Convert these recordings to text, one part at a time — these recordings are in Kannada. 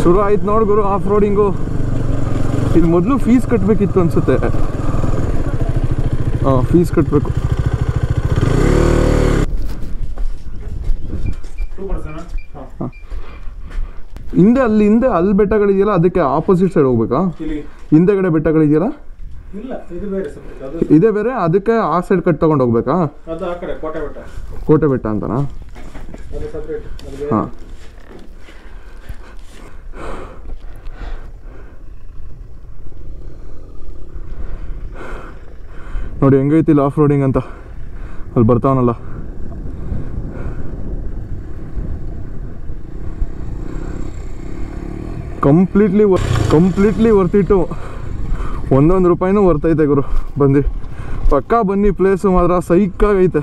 ಶುರು ಆಯ್ತು ನೋಡ್ ಗುರು ಆಫ್ ರೋಡಿಂಗು ಇಲ್ಲಿ ಮೊದಲು ಫೀಸ್ ಕಟ್ಟಬೇಕಿತ್ತು ಅನ್ಸುತ್ತೆ ಹಾಂ ಫೀಸ್ ಕಟ್ಟಬೇಕು ಹಿಂದೆ ಅಲ್ಲಿ ಹಿಂದೆ ಅಲ್ಲಿ ಬೆಟ್ಟಗಳಿದೆಯಲ್ಲ ಅದಕ್ಕೆ ಆಪೋಸಿಟ್ ಸೈಡ್ ಹೋಗ್ಬೇಕಾ ಇಲ್ಲಿ ಹಿಂದೆಗಡೆ ಬೆಟ್ಟಗಳಿದೆಯಲ್ಲ ಇಲ್ಲ ಇದು ಬೇರೆ separate. ಅದು ಇದೇ ಬೇರೆ ಅದಕ್ಕೆ ಆ ಸೈಡ್ ಕಟ್ ತಗೊಂಡು ಹೋಗ್ಬೇಕಾ ಅದು ಆ ಕಡೆ ಕೋಟೆ ಬೆಟ್ಟ ಕೋಟೆ ಬೆಟ್ಟ ಅಂತನಾ ಅದು ಸಪ್ರೇಟ್ ಅದು ಬೇರೆ ಹಾಂ ನೋಡಿ ಹೆಂಗೈತಿಲ್ಲ ಆಫ್ ರೋಡಿಂಗ್ ಅಂತ ಅಲ್ಲಿ ಬರ್ತಾವನಲ್ಲ ಕಂಪ್ಲೀಟ್ಲಿ ಕಂಪ್ಲೀಟ್ಲಿ ವರ್ತಿಟ್ಟು ಒಂದೊಂದು ರೂಪಾಯಿನೂ ವರ್ತೈತೆ ಗುರು ಬಂದು ಪಕ್ಕಾ ಬನ್ನಿ ಪ್ಲೇಸು ಮಾತ್ರ ಸೈಕಾಗೈತೆ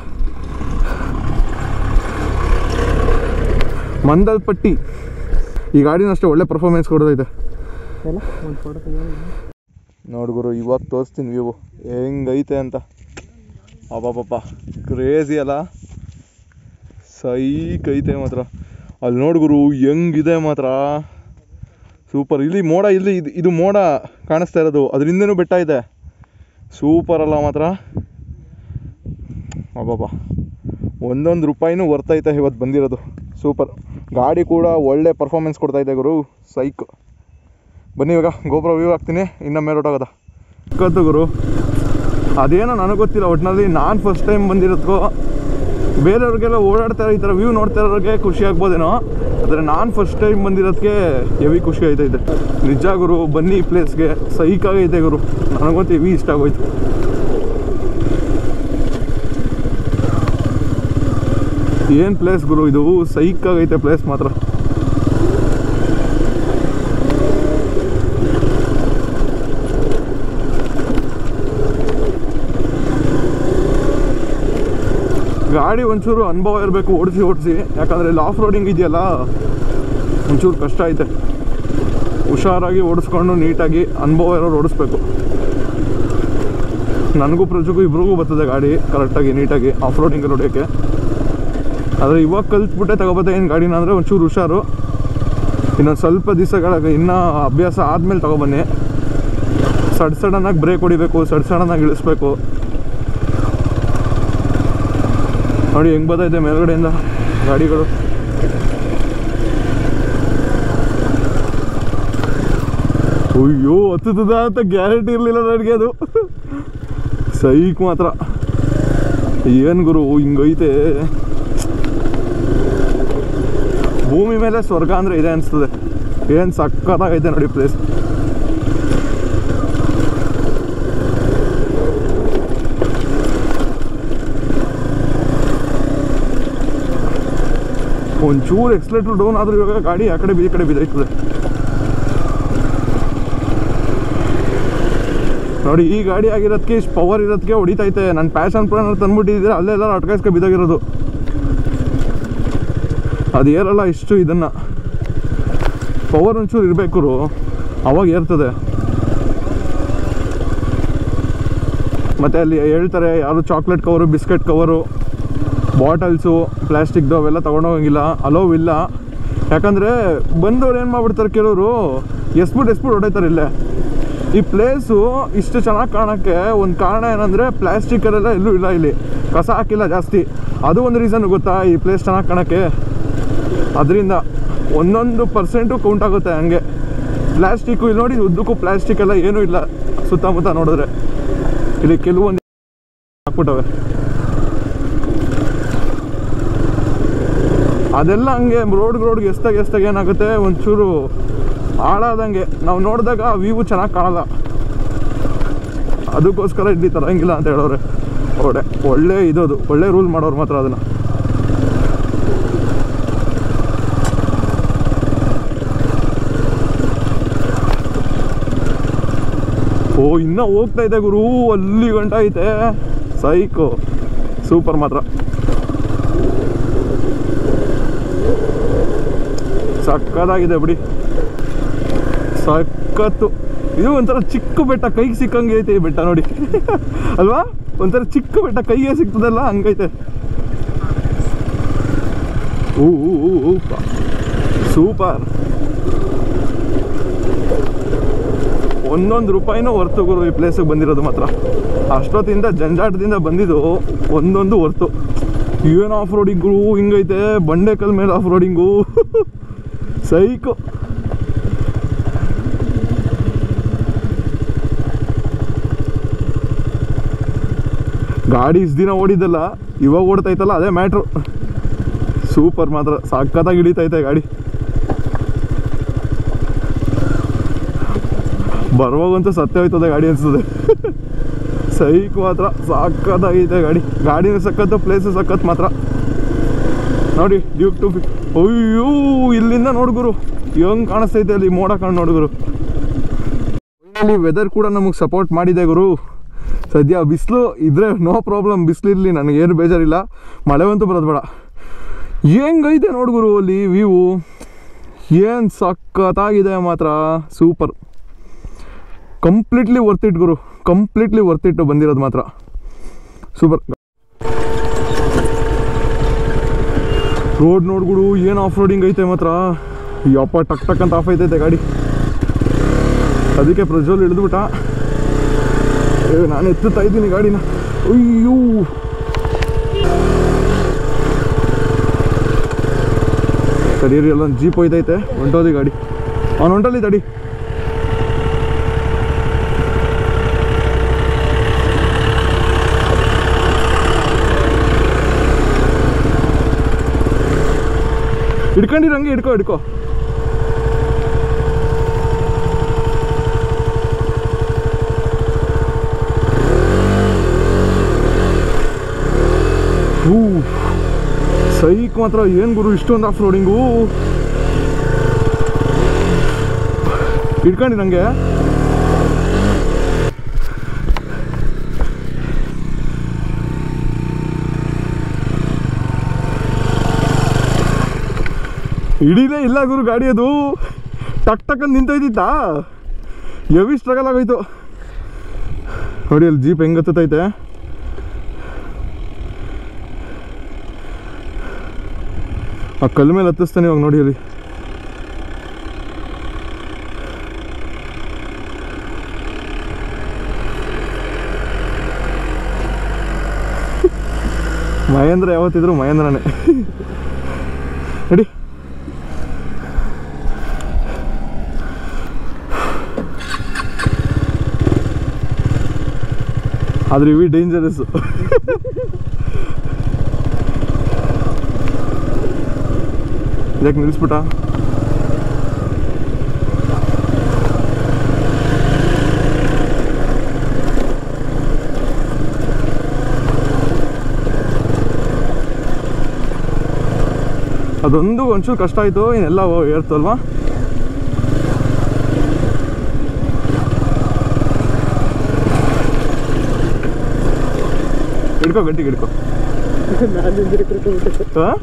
ಮಂದಲ್ಪಟ್ಟಿ ಈ ಗಾಡಿನ ಅಷ್ಟೇ ಒಳ್ಳೆ ಪರ್ಫಾರ್ಮೆನ್ಸ್ ಕೊಡೋದೈತೆ ಎಲ್ಲ ಒಂದು ಫೋಟೋ ನೋಡು ಗುರು ಇವಾಗ ತೋರಿಸ್ತೀನಿ ವ್ಯೂ ಹೆಂಗೈತೆ ಅಂತ ಅಬ್ಬಾಪಪ್ಪ ಕ್ರೇಜಿ ಅಲ್ಲ ಸೈಕ್ ಐತೆ ಮಾತ್ರ ಅಲ್ಲಿ ನೋಡು ಗುರು ಹೆಂಗಿದೆ ಮಾತ್ರ ಸೂಪರ್ ಇಲ್ಲಿ ಮೋಡ ಇಲ್ಲಿ ಇದು ಇದು ಮೋಡ ಕಾಣಿಸ್ತಾ ಇರೋದು ಅದರಿಂದನೂ ಬೆಟ್ಟ ಇದೆ ಸೂಪರ್ ಅಲ್ಲ ಮಾತ್ರ ಅಬ್ಬಾಪ ಒಂದೊಂದು ರೂಪಾಯಿನೂ ವರ್ತೈತೆ ಇವತ್ತು ಬಂದಿರೋದು ಸೂಪರ್ ಗಾಡಿ ಕೂಡ ಒಳ್ಳೆ ಪರ್ಫಾರ್ಮೆನ್ಸ್ ಕೊಡ್ತಾ ಗುರು ಸೈಕ್ ಬನ್ನಿ ಇವಾಗ ಗೋಪುರ ವ್ಯೂ ಹಾಕ್ತೀನಿ ಇನ್ನೊಮ್ಮೆ ಹೊರಟೋಗದ ಕತ್ತು ಗುರು ಅದೇನೋ ನನಗೆ ಗೊತ್ತಿಲ್ಲ ಒಟ್ಟಿನಲ್ಲಿ ನಾನು ಫಸ್ಟ್ ಟೈಮ್ ಬಂದಿರೋದಕ್ಕೋ ಬೇರೆಯವ್ರಿಗೆಲ್ಲ ಓಡಾಡ್ತಾ ಈ ಥರ ವ್ಯೂ ನೋಡ್ತಾ ಇರೋರಿಗೆ ಖುಷಿ ಆಗ್ಬೋದೇನೋ ಆದರೆ ನಾನು ಫಸ್ಟ್ ಟೈಮ್ ಬಂದಿರೋದಕ್ಕೆ ಹೆವಿ ಖುಷಿ ಆಯ್ತೈತೆ ನಿಜ ಗುರು ಬನ್ನಿ ಈ ಪ್ಲೇಸ್ಗೆ ಸೈಕಾಗೈತೆ ಗುರು ನನಗಂತೂ ಹೆವಿ ಇಷ್ಟ ಆಗೋಯ್ತು ಏನು ಪ್ಲೇಸ್ ಗುರು ಇದು ಸೈಕಾಗೈತೆ ಪ್ಲೇಸ್ ಮಾತ್ರ ಗಾಡಿ ಒಂಚೂರು ಅನುಭವ ಇರಬೇಕು ಓಡಿಸಿ ಓಡಿಸಿ ಯಾಕಂದರೆ ಇಲ್ಲಿ ಆಫ್ ರೋಡಿಂಗ್ ಇದೆಯಲ್ಲ ಒಂಚೂರು ಕಷ್ಟ ಐತೆ ಹುಷಾರಾಗಿ ಓಡಿಸ್ಕೊಂಡು ನೀಟಾಗಿ ಅನುಭವ ಇರೋರು ಓಡಿಸ್ಬೇಕು ನನಗೂ ಪ್ರಜುಗೂ ಇಬ್ರಿಗೂ ಬರ್ತದೆ ಗಾಡಿ ಕರೆಕ್ಟಾಗಿ ನೀಟಾಗಿ ಆಫ್ ರೋಡಿಂಗ್ ಹೊಡಿಯೋಕ್ಕೆ ಆದರೆ ಇವಾಗ ಕಲ್ತ್ಬಿಟ್ಟೆ ತಗೋಬೋದೆ ಏನು ಗಾಡಿನ ಅಂದರೆ ಒಂಚೂರು ಹುಷಾರು ಇನ್ನೊಂದು ಸ್ವಲ್ಪ ದಿವಸಗಳ ಇನ್ನೂ ಅಭ್ಯಾಸ ಆದಮೇಲೆ ತಗೊಬನ್ನಿ ಸಡ್ ಸಡನ್ನಾಗಿ ಬ್ರೇಕ್ ಹೊಡಿಬೇಕು ಸಡ್ ಸಡನ್ನಾಗಿ ಇಳಿಸ್ಬೇಕು ನೋಡಿ ಹೆಂಗ್ ಬರ್ತೈತೆ ಮೇಲ್ಗಡೆಯಿಂದ ಗಾಡಿಗಳು ಅಯ್ಯೋ ಹತ್ತದ ಅಂತ ಗ್ಯಾರಂಟಿ ಇರಲಿಲ್ಲ ನನಗೆ ಅದು ಸೈಕ್ ಮಾತ್ರ ಏನು ಗುರು ಹಿಂಗೈತೆ ಭೂಮಿ ಮೇಲೆ ಸ್ವರ್ಗ ಅಂದ್ರೆ ಇದೆ ಅನಿಸ್ತದೆ ಏನು ಸಕ್ಕತ್ತಾಗೈತೆ ನೋಡಿ ಪ್ಲೇಸ್ ಒಂಚೂರು ಎಕ್ಸ್ಲೇಟರ್ ಡೌನ್ ಆದ್ರೆ ಇವಾಗ ಗಾಡಿ ಆ ಕಡೆ ಬಿ ಈ ಕಡೆ ಬಿದ್ದೈತದೆ ನೋಡಿ ಈ ಗಾಡಿ ಆಗಿರೋದಕ್ಕೆ ಇಷ್ಟು ಪವರ್ ಇರೋದಕ್ಕೆ ಹೊಡಿತೈತೆ ನನ್ನ ಪ್ಯಾಷನ್ ಪ್ಲಾನ್ ತಂದ್ಬಿಟ್ಟಿದ್ರೆ ಅಲ್ಲೆಲ್ಲ ಅಟ್ಕಾಯಿಸ್ಕೊ ಬಿದ್ದೋಗಿರೋದು ಅದು ಏರಲ್ಲ ಇಷ್ಟು ಇದನ್ನು ಪವರ್ ಒಂಚೂರು ಇರಬೇಕು ಅವಾಗ ಏರ್ತದೆ ಮತ್ತು ಅಲ್ಲಿ ಹೇಳ್ತಾರೆ ಯಾರು chocolate cover biscuit cover bottles ಪ್ಲಾಸ್ಟಿಕ್ದು ಅವೆಲ್ಲ ತೊಗೊಂಡೋಗಂಗಿಲ್ಲ ಅಲೋವ್ ಇಲ್ಲ ಯಾಕಂದರೆ ಬಂದವ್ರು ಏನು ಮಾಡ್ಬಿಡ್ತಾರೆ ಕೆಲವರು ಎಸ್ಬಿಟ್ಟು ಎಸ್ಬಿಟ್ಟು ಹೊಡೈತಾರೆ ಇಲ್ಲೇ ಈ ಪ್ಲೇಸು ಇಷ್ಟು ಚೆನ್ನಾಗಿ ಕಾಣೋಕ್ಕೆ ಒಂದು ಕಾರಣ ಏನಂದರೆ ಪ್ಲಾಸ್ಟಿಕಲ್ಲೆಲ್ಲ ಎಲ್ಲೂ ಇಲ್ಲ ಇಲ್ಲಿ ಕಸ ಹಾಕಿಲ್ಲ ಜಾಸ್ತಿ ಅದು ಒಂದು ರೀಸನ್ ಗೊತ್ತಾ ಈ ಪ್ಲೇಸ್ ಚೆನ್ನಾಗಿ ಕಾಣೋಕ್ಕೆ ಅದರಿಂದ ಒಂದೊಂದು ಪರ್ಸೆಂಟು ಕೌಂಟ್ ಆಗುತ್ತೆ ಹಂಗೆ ಪ್ಲಾಸ್ಟಿಕ್ಕು ಇಲ್ಲಿ ನೋಡಿ ಉದ್ದಕ್ಕೂ ಪ್ಲಾಸ್ಟಿಕ್ ಎಲ್ಲ ಏನೂ ಇಲ್ಲ ಸುತ್ತಮುತ್ತ ನೋಡಿದ್ರೆ ಇಲ್ಲಿ ಕೆಲವೊಂದು ಹಾಕ್ಬಿಟ್ಟವೆ ಅದೆಲ್ಲ ಹಂಗೆ ರೋಡ್ ರೋಡ್ಗೆ ಎಸ್ತಾಗ ಎಸ್ತಾಗ ಏನಾಗುತ್ತೆ ಒಂಚೂರು ಹಾಳಾದಂಗೆ ನಾವು ನೋಡಿದಾಗ ಆ ವ್ಯೂ ಚೆನ್ನಾಗಿ ಕಾಣಲ್ಲ ಅದಕ್ಕೋಸ್ಕರ ಇಲ್ಲಿ ತರಂಗಿಲ್ಲ ಅಂತ ಹೇಳೋರೆ ಒಳ್ಳೆ ಒಳ್ಳೆ ಇದದು ಒಳ್ಳೆ ರೂಲ್ ಮಾಡೋರು ಮಾತ್ರ ಅದನ್ನು ಓ ಇನ್ನೂ ಹೋಗ್ತಾ ಇದೆ ಗುರು ಅಲ್ಲಿ ಗಂಟ ಐತೆ ಸೈಕು ಸೂಪರ್ ಮಾತ್ರ ಸಕ್ಕದಾಗಿದೆ ಬಿಡಿ ಸಖತ್ತು ಇದು ಒಂಥರ ಚಿಕ್ಕ ಬೆಟ್ಟ ಕೈಗೆ ಸಿಕ್ಕಂಗೆ ಐತೆ ಈ ಬೆಟ್ಟ ನೋಡಿ ಅಲ್ವಾ ಒಂಥರ ಚಿಕ್ಕ ಬೆಟ್ಟ ಕೈಗೆ ಸಿಗ್ತದಲ್ಲ ಹಂಗೈತೆ ಊ ಊ, ಊ, ಊ, ಪ. ಸೂಪರ್ ಒಂದೊಂದು ರೂಪಾಯಿನೂ ಹೊರ್ತು ಗುರು ಈ ಪ್ಲೇಸಿಗೆ ಬಂದಿರೋದು ಮಾತ್ರ ಅಷ್ಟೊತ್ತಿಂದ ಜಂಜಾಟದಿಂದ ಬಂದಿದ್ದು ಒಂದೊಂದು ಹೊರ್ತು ಏನು ಆಫ್ ರೋಡಿಂಗು ಹಿಂಗೈತೆ ಬಂಡೆಕಲ್ ಮೇಲೆ ಆಫ್ ರೋಡಿಂಗು ಸೈಕು ಗಾಡಿ ಇಷ್ಟು ದಿನ ಓಡಿದ್ದಲ್ಲ ಇವಾಗ ಓಡ್ತೈತಲ್ಲ ಅದೇ ಮ್ಯಾಟ್ರು ಸೂಪರ್ ಮಾತ್ರ ಸಖತ್ತಾಗಿ ಹಿಡಿತೈತೆ ಗಾಡಿ ಬರುವಾಗಂತೂ ಸತ್ಯ ಹೋಯ್ತದೆ ಗಾಡಿ ಅನ್ಸ್ತದೆ ಸೈಕ್ ಮಾತ್ರ ಸಖತ್ತಾಗೈತೆ ಗಾಡಿ ಗಾಡಿನೂ ಸಖತ್ತು ಪ್ಲೇಸು ಸಖತ್ ಮಾತ್ರ ನೋಡಿ ಡ್ಯೂಕ್ ಟು ಅಯ್ಯೋ ಇಲ್ಲಿಂದ ನೋಡ್ಗುರು ಹೆಂಗ್ ಕಾಣಿಸ್ತೈತೆ ಅಲ್ಲಿ ಮೋಡ ಕಾಣ್ ನೋಡ್ಗುರು ಇಲ್ಲಿ ವೆದರ್ ಕೂಡ ನಮಗೆ ಸಪೋರ್ಟ್ ಮಾಡಿದೆ ಗುರು ಸದ್ಯ ಬಿಸಿಲು ಇದ್ರೆ ನೋ ಪ್ರಾಬ್ಲಮ್ ಬಿಸಿಲಿರಲಿ ನನಗೇನು ಬೇಜಾರಿಲ್ಲ ಮಳೆ ಅಂತೂ ಬರೋದು ಬೇಡ ಹೆಂಗೈತೆ ನೋಡ್ಗುರು ಅಲ್ಲಿ ವ್ಯೂ ಏನು ಸಖತ್ತಾಗಿದೆ ಮಾತ್ರ ಸೂಪರ್ ಕಂಪ್ಲೀಟ್ಲಿ ವರ್ತ್ ಇಟ್ ಗುರು ಕಂಪ್ಲೀಟ್ಲಿ ವರ್ತ್ ಇಟ್ಟು ಬಂದಿರೋದು ಮಾತ್ರ ಸೂಪರ್ ರೋಡ್ ನೋಡ್ಗುಡು ಏನು ಆಫ್ ರೋಡಿಂಗ್ ಐತೆ ಮಾತ್ರ ಯಪ್ಪ ಟಕ್ ಟಕ್ ಅಂತ ಆಫ್ ಐತೈತೆ ಗಾಡಿ ಅದಕ್ಕೆ ಪ್ರಜ್ವಲ್ ಇಳಿದ್ಬಿಟ್ಟ ಏ, ನಾನು ಎತ್ತುತ್ತಾ ಇದ್ದೀನಿ ಗಾಡಿನ ಅಯ್ಯೋ ಸರಿ ರೀ ಅಲ್ಲೊಂದು ಜೀಪ್ ಹೋಯ್ತೈತೆ ಹೊಂಟೋದಿ ಗಾಡಿ ಅವ್ನು ಹೊಂಟಲ್ಲಿ ತಡಿ ಹಿಡ್ಕೊಂಡಿರ ಹಂಗೆ ಹಿಡ್ಕೋ ಹಿಡ್ಕೋ ಹೂ ಸೈಕ್ ಮಾತ್ರ ಏನು ಗುರು ಇಷ್ಟೊಂದು ಆಫ್ ರೋಡಿಂಗು ಹಿಡ್ಕೊಂಡಿ ನನಗೆ ಹಿಡೀಲೇ ಇಲ್ಲ ಗುರು ಗಾಡಿ ಅದು ಟಕ್ ಟಕ್ ಅಂತ ನಿಂತೈತಿತ್ತಾ ಹೆವಿ ಸ್ಟ್ರಗಲ್ ಆಗೋಯ್ತು ನೋಡಿ ಅಲ್ಲಿ ಜೀಪ್ ಹೆಂಗ್ ಹತ್ತೈತೆ ಆ ಕಲ್ಲು ಮೇಲೆ ಹತ್ತಿಸ್ತಾನೆ ಇವಾಗ ನೋಡಿ ಅಲ್ಲಿ ಮಹೇಂದ್ರ ಯಾವತ್ತಿದ್ರು ಮಹೇಂದ್ರನೇ ನಡಿ ಆದ್ರೆ ಇವಿ ಡೇಂಜರಸ್ ಇದಕ್ಕೆ ನಿಲ್ಲಿಸ್ಬಿಟ್ಟ ಅದೊಂದು ಒಂಚೂರು ಕಷ್ಟ ಆಯಿತು ಇನ್ನೆಲ್ಲ ಏರ್ತು ಅಲ್ವಾ ಹಿಡ್ಕೋ ಗಟ್ಟಿಗೆ ಹಿಡ್ಕೋ ನಾನು ಹಿಂದಿರುಗಿ ತಿರ್ಕೊಂಡ್ಬಿಟ್ಟೆ. ಆ?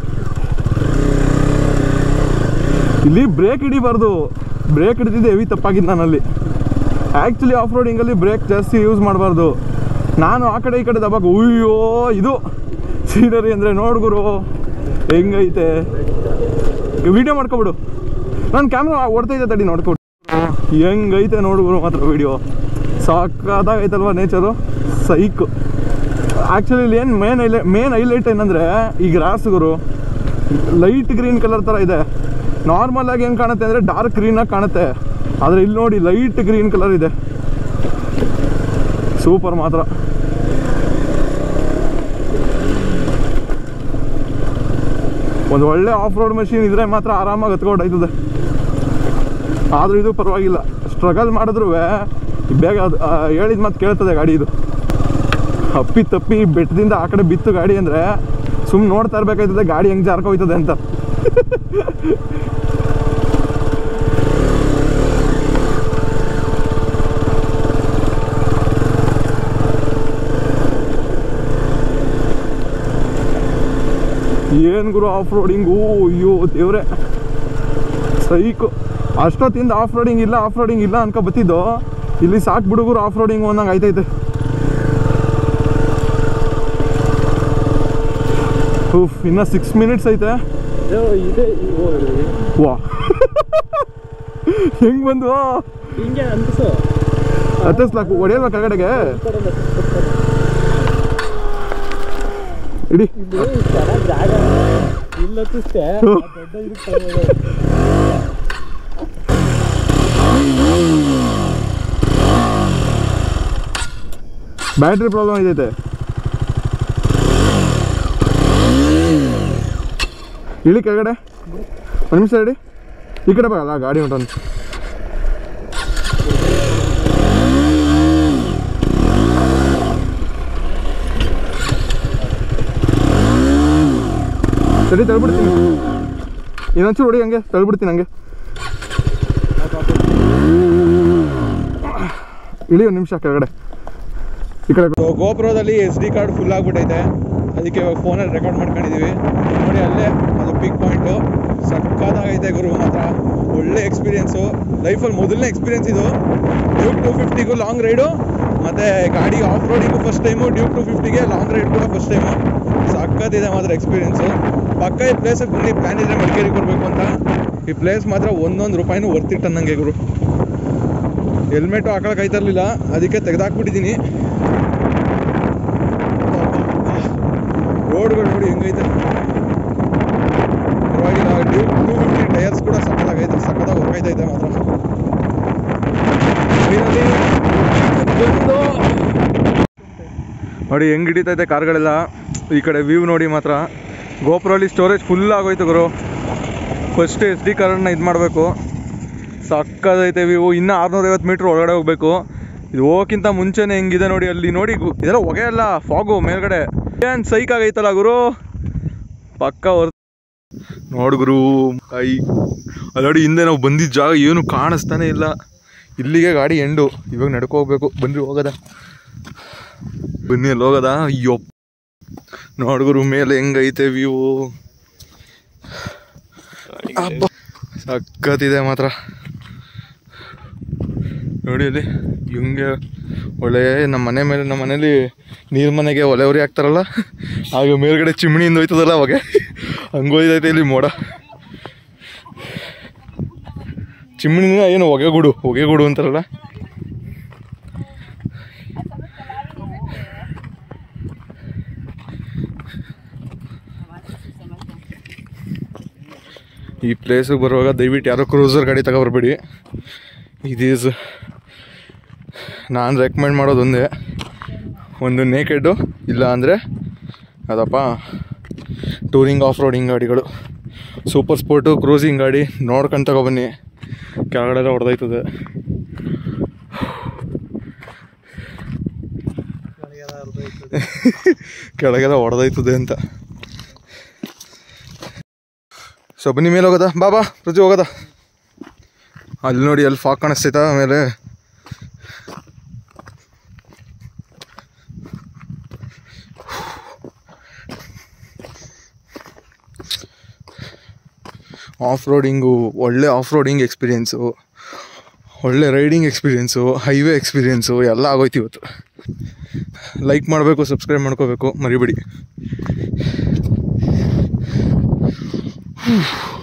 ಇಲ್ಲಿ ಬ್ರೇಕ್ ಹಿಡಿಬಾರ್ದು ಬ್ರೇಕ್ ಹಿಡಿದಿದ್ದು ಹೆವಿ ತಪ್ಪಾಗಿದ್ದು ನಾನಲ್ಲಿ ಆ್ಯಕ್ಚುಲಿ ಆಫ್ ರೋಡಿಂಗಲ್ಲಿ ಬ್ರೇಕ್ ಜಾಸ್ತಿ ಯೂಸ್ ಮಾಡಬಾರ್ದು ನಾನು ಆ ಕಡೆ ಈ ಕಡೆ ದಬಾಕ ಅಯ್ಯೋ ಇದು ಸೀನರಿ ಅಂದರೆ ನೋಡ್ಗುರು ಹೆಂಗೈತೆ ವಿಡಿಯೋ ಮಾಡ್ಕೊಬಿಡು ನಾನು ಕ್ಯಾಮ್ರಾ ಓಡ್ತೈತೆ ತಡಿ ನೋಡ್ಕೊಬಿಡು ಹೆಂಗೈತೆ ನೋಡ್ಗುರು ಮಾತ್ರ ವಿಡಿಯೋ ಸಾಕಾದಾಗೈತಲ್ವ ನೇಚರು ಸೈಕ್ ಆ್ಯಕ್ಚುಲಿ ಇಲ್ಲಿ ಏನು ಮೇನ್ ಹೈಲೈಟ್ ಮೇನ್ ಹೈಲೈಟ್ ಏನಂದರೆ ಈ ಗ್ರಾಸ್ ಗುರು ಲೈಟ್ ಗ್ರೀನ್ ಕಲರ್ ಥರ ಇದೆ ನಾರ್ಮಲ್ ಆಗಿ ಹೆಂಗೆ ಕಾಣುತ್ತೆ ಅಂದರೆ ಡಾರ್ಕ್ ಗ್ರೀನಾಗಿ ಕಾಣುತ್ತೆ ಆದರೆ ಇಲ್ಲಿ ನೋಡಿ ಲೈಟ್ ಗ್ರೀನ್ ಕಲರ್ ಇದೆ ಸೂಪರ್ ಮಾತ್ರ ಒಂದು ಒಳ್ಳೆ ಆಫ್ ರೋಡ್ ಮಷೀನ್ ಇದ್ರೆ ಮಾತ್ರ ಆರಾಮಾಗಿ ಹತ್ಕೊಂಡು ಆಯ್ತದೆ ಆದರೂ ಇದು ಪರವಾಗಿಲ್ಲ ಸ್ಟ್ರಗಲ್ ಮಾಡಿದ್ರು ಬೇಗ ಅದು ಹೇಳಿದ ಮಾತು ಕೇಳ್ತದೆ ಗಾಡಿ ಇದು ಅಪ್ಪಿ ತಪ್ಪಿ ಬೆಟ್ಟದಿಂದ ಆ ಕಡೆ ಬಿತ್ತು ಗಾಡಿ ಅಂದರೆ ಸುಮ್ಮನೆ ನೋಡ್ತಾ ಇರ್ಬೇಕಾಯ್ತದೆ ಗಾಡಿ ಹೆಂಗೆ ಜಾರ್ಕೋಯ್ತದೆ ಅಂತ ಏನು ಗುರು ಆಫ್ ರೋಡಿಂಗು ಅಯ್ಯೋ ದೇವ್ರೆ ಸೈಕು ಅಷ್ಟೊತ್ತಿಂದ ಆಫ್ ರೋಡಿಂಗ್ ಇಲ್ಲ ಆಫ್ ರೋಡಿಂಗ್ ಇಲ್ಲ ಅನ್ಕೊ ಬತ್ತಿದ್ದು ಇಲ್ಲಿ ಸಾಕು ಬಿಡುಗರು ಆಫ್ ರೋಡಿಂಗು ಅನ್ನಂಗೆ ಆಯ್ತೈತೆ ಉಫ್ ಇನ್ನ ಸಿಕ್ಸ್ ಮಿನಿಟ್ಸ್ ಐತೆ ಅಯ್ಯೋ, ಇದೆ ಓ, ವಾ ಹೆಂಗ್ ಬಂದ್ವಾ ಹಿಂಗೆ ಅನ್ಸು ಹತ್ತಿಸ್ಲಾಕು ಹೊಡೆಯಲ್ವಾ ಕೆಳಗಡೆಗೆ ಇಡಿ ಇಲ್ಲಿ ಚೆನ್ನಾಗಿ ಜಾಗ ಇಲ್ಲ ಹತ್ತಿಸ್ತೆ ದೊಡ್ಡ ಇದಕ್ಕೆ ಬ್ಯಾಟ್ರಿ ಪ್ರಾಬ್ಲಮ್ ಇದೈತೆ ಇಳಿ ಕೆಳಗಡೆ ಒಂದು ನಿಮಿಷ ಇಡಿ ಈ ಕಡೆ ಬರಲ್ಲ ಗಾಡಿ ಹೊಂಟೊಂದು ಸರಿ ತಳ್ಬಿಡ್ತೀನಿ ಇನ್ನೊಂಚೂರು ಹೊಡಿ ಹಂಗೆ ತಳ್ಬಿಡ್ತೀನಿ ಹಂಗೆ ಇಳಿ ಒಂದು ನಿಮಿಷ ಕೆಳಗಡೆ ಈ ಕಡೆ ಗೋಪ್ರೋದಲ್ಲಿ ಎಸ್ ಡಿ ಕಾರ್ಡ್ ಫುಲ್ ಆಗ್ಬಿಟ್ಟೈತೆ ಅದಕ್ಕೆ ಇವಾಗ ಫೋನಲ್ಲಿ ರೆಕಾರ್ಡ್ ಮಾಡ್ಕೊಂಡಿದ್ದೀವಿ ನೋಡಿ ಅಲ್ಲೇ ಅದು ಪಿಕ್ ಪಾಯಿಂಟು ಸಕ್ಕತ್ತಾಗೈತೆ ಗುರು ಮಾತ್ರ ಒಳ್ಳೆ ಎಕ್ಸ್ಪೀರಿಯೆನ್ಸು ಲೈಫಲ್ಲಿ ಮೊದಲನೇ ಎಕ್ಸ್ಪೀರಿಯೆನ್ಸ್ ಇದು ಡ್ಯೂಕ್ ಟು ಫಿಫ್ಟಿಗೂ ಲಾಂಗ್ ರೈಡು ಮತ್ತು ಗಾಡಿ ಆಫ್ ರೋಡಿಗೂ ಫಸ್ಟ್ ಟೈಮು ಡ್ಯೂಕ್ ಟು ಫಿಫ್ಟಿಗೆ ಲಾಂಗ್ ರೈಡ್ ಕೂಡ ಫಸ್ಟ್ ಟೈಮು ಸಕ್ಕತ್ತಿದೆ ಮಾತ್ರ ಎಕ್ಸ್ಪೀರಿಯೆನ್ಸು ಪಕ್ಕ ಈ ಪ್ಲೇಸಿಗೆ ಬನ್ನಿ ಪ್ಲ್ಯಾನ್ ಇದ್ರೆ ಮಡಿಕೇರಿಗೆ ಬರಬೇಕು ಅಂತ ಈ ಪ್ಲೇಸ್ ಮಾತ್ರ ಒಂದೊಂದು ರೂಪಾಯಿನೂ ವರ್ತಿಟ್ಟು ಅನ್ನಂಗೆ ಗುರು ಹೆಲ್ಮೆಟು ಹಾಕೊಳಕ್ಕೆ ಆಯ್ತಿರ್ಲಿಲ್ಲ ಅದಕ್ಕೆ ತೆಗೆದಾಕ್ಬಿಟ್ಟಿದ್ದೀನಿ ರೋಡ್ಗಳು ನೋಡಿ ಹೆಂಗೈತೆ ಪರವಾಗಿಲ್ಲ ಡ್ಯೂಕ್ ಟೂ ಫಿಫ್ಟಿ ಟೈರ್ಸ್ ಕೂಡ ಸಕ್ಕತ್ತಾಗೈತೆ ಸಕ್ಕತ್ತಾಗಿ ವರ್ಕ್ ಆಯ್ತೈತೆ ಮಾತ್ರ Finally, ಬಂದು. ನೋಡಿ ಹೆಂಗ್ ಹಿಡಿತೈತೆ ಕಾರ್ಗಳೆಲ್ಲ ಈ ಕಡೆ ವ್ಯೂ ನೋಡಿ ಮಾತ್ರ ಗೋಪ್ರಲ್ಲಿ ಸ್ಟೋರೇಜ್ ಫುಲ್ ಆಗೋಯ್ತು ಗುರು ಫಸ್ಟ್ ಎಸ್ ಡಿ ಕಾರ್ಡನ್ನ ಇದು ಮಾಡಬೇಕು ಸಕ್ಕದೈತೆ ವ್ಯೂ ಇನ್ನೂ ಆರ್ನೂರೈವತ್ತು ಮೀಟ್ರ್ ಒಳಗಡೆ ಹೋಗ್ಬೇಕು ಇದು ಹೋಗೋಕ್ಕಿಂತ ಮುಂಚೆನೇ ಹೆಂಗಿದೆ ನೋಡಿ ಅಲ್ಲಿ ನೋಡಿ ಗು- ಇದೆಲ್ಲ ಹೊಗೆ ಅಲ್ಲ ಫಾಗು ಮೇಲ್ಗಡೆ ಏನು ಸೈಕ್ ಆಗೈತಲ್ಲ ಗುರು ಪಕ್ಕ ಹೊರ ನೋಡು ಗುರು ಐ ಅಲ್ಲಿ ನೋಡಿ ಹಿಂದೆ ನಾವು ಬಂದಿದ್ದ ಜಾಗ ಏನು ಕಾಣಿಸ್ತಾನೆ ಇಲ್ಲ ಇಲ್ಲಿಗೆ ಗಾಡಿ ಎಂಡು ಇವಾಗ ನಡ್ಕೊ ಹೋಗ್ಬೇಕು ಬನ್ರಿ ಹೋಗದ ಬನ್ನಿ ಅಲ್ಲಿ ಹೋಗದ ಅಯ್ಯೋ ನೋಡು ಗುರು ಮೇಲೆ ಹೆಂಗೈತೆ ವ್ಯೂ ಅಬ್ಬ ಸಕ್ಕತ್ತಿದೆ ಮಾತ್ರ ನೋಡಿ ಅಲ್ಲಿ ಹಿಂಗೆ ಒಳ್ಳೆ ನಮ್ಮ ಮನೆ ಮೇಲೆ ನಮ್ಮ ಮನೇಲಿ ನೀರು ಮನೆಗೆ ಒಲೆ ಉರಿ ಹಾಕ್ತಾರಲ್ಲ ಆಗ ಮೇಲ್ಗಡೆ ಚಿಮಣಿಯಿಂದ ಹೋಯ್ತದಲ್ಲ ಅವಾಗ ಹಂಗೋಯ್ತೈತೆ ಇಲ್ಲಿ ಮೋಡ ಚಿಮಣಿನ ಏನು ಹೊಗೆಗೂಡು ಹೊಗೆಗೂಡು ಅಂತಾರಲ್ಲ ಈ ಪ್ಲೇಸಿಗೆ ಬರುವಾಗ ದಯವಿಟ್ಟು ಯಾರೋ ಕ್ರೂಸರ್ ಗಾಡಿ ತಗೊಬರ್ಬೇಡಿ ಇದೀಸ್ ನಾನು ರೆಕಮೆಂಡ್ ಮಾಡೋದು ಒಂದೇ ಒಂದು ನೇಕೆಡ್ಡು ಇಲ್ಲ ಅಂದರೆ ಅದಪ್ಪ ಟೂರಿಂಗ್ ಆಫ್ ರೋಡಿಂಗ್ ಗಾಡಿಗಳು ಸೂಪರ್ ಸ್ಪೋರ್ಟು ಕ್ರೂಸಿಂಗ್ ಗಾಡಿ ನೋಡ್ಕೊಂಡು ತಗೊಬನ್ನಿ ಕೆಳಗಡೆಲ್ಲ ಹೊಡೆದೈತದೆ ಕೆಳಗೆಲ್ಲ ಹೊಡೆದೈತದೆ ಅಂತ ಸೊ ಬನ್ನಿ ಮೇಲೆ ಹೋಗೋದ ಬಾ ಬಾ ಪ್ರತಿ ಹೋಗೋದ ಅಲ್ಲಿ ನೋಡಿ ಅಲ್ಲಿ ಫಾಗ್ ಕಾಣಿಸ್ತೈತ ಆಮೇಲೆ ಆಫ್ ರೋಡಿಂಗು ಒಳ್ಳೆ ಆಫ್ ರೋಡಿಂಗ್ ಎಕ್ಸ್ಪೀರಿಯೆನ್ಸು ಒಳ್ಳೆ ರೈಡಿಂಗ್ ಎಕ್ಸ್ಪೀರಿಯೆನ್ಸು ಹೈವೇ ಎಕ್ಸ್ಪೀರಿಯೆನ್ಸು ಎಲ್ಲ ಆಗೋಯ್ತು ಇವತ್ತು ಲೈಕ್ ಮಾಡಬೇಕು ಸಬ್ಸ್ಕ್ರೈಬ್ ಮಾಡ್ಕೋಬೇಕು ಮರಿಬೇಡಿ